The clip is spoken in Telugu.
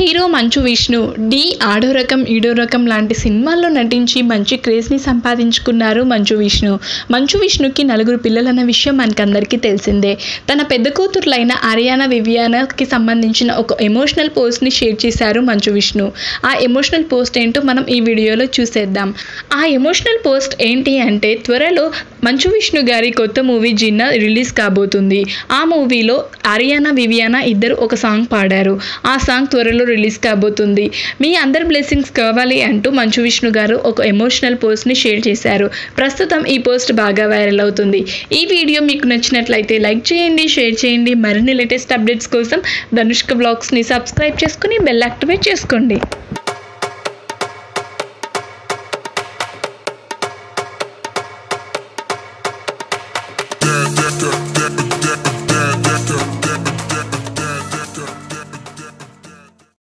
హీరో మంచు విష్ణు డి ఆడో రకం ఈడో రకం లాంటి సినిమాల్లో నటించి మంచి క్రేజ్ని సంపాదించుకున్నారు మంచు విష్ణు మంచు విష్ణుకి నలుగురు పిల్లలన్న విషయం మనకందరికీ తెలిసిందే తన పెద్ద కూతురులైన ఆర్యానా వివియానాకి సంబంధించిన ఒక ఎమోషనల్ పోస్ట్ని షేర్ చేశారు మంచు విష్ణు ఆ ఎమోషనల్ పోస్ట్ ఏంటో మనం ఈ వీడియోలో చూసేద్దాం ఆ ఎమోషనల్ పోస్ట్ ఏంటి అంటే త్వరలో మంచు విష్ణు గారి కొత్త మూవీ జిన్నా రిలీజ్ కాబోతుంది ఆ మూవీలో ఆర్యానా వివియానా ఇద్దరు ఒక సాంగ్ పాడారు ఆ సాంగ్ త్వరలో రిలీజ్ కాబోతుంది మీ అందరి బ్లెస్సింగ్స్ కావాలి అంటూ మంచు విష్ణు గారు ఒక ఎమోషనల్ పోస్ట్ని షేర్ చేశారు ప్రస్తుతం ఈ పోస్ట్ బాగా వైరల్ అవుతుంది ఈ వీడియో మీకు నచ్చినట్లయితే లైక్ చేయండి షేర్ చేయండి మరిన్ని లేటెస్ట్ అప్డేట్స్ కోసం ధనుష్క బ్లాగ్స్ని సబ్స్క్రైబ్ చేసుకుని బెల్ యాక్టివేట్ చేసుకోండి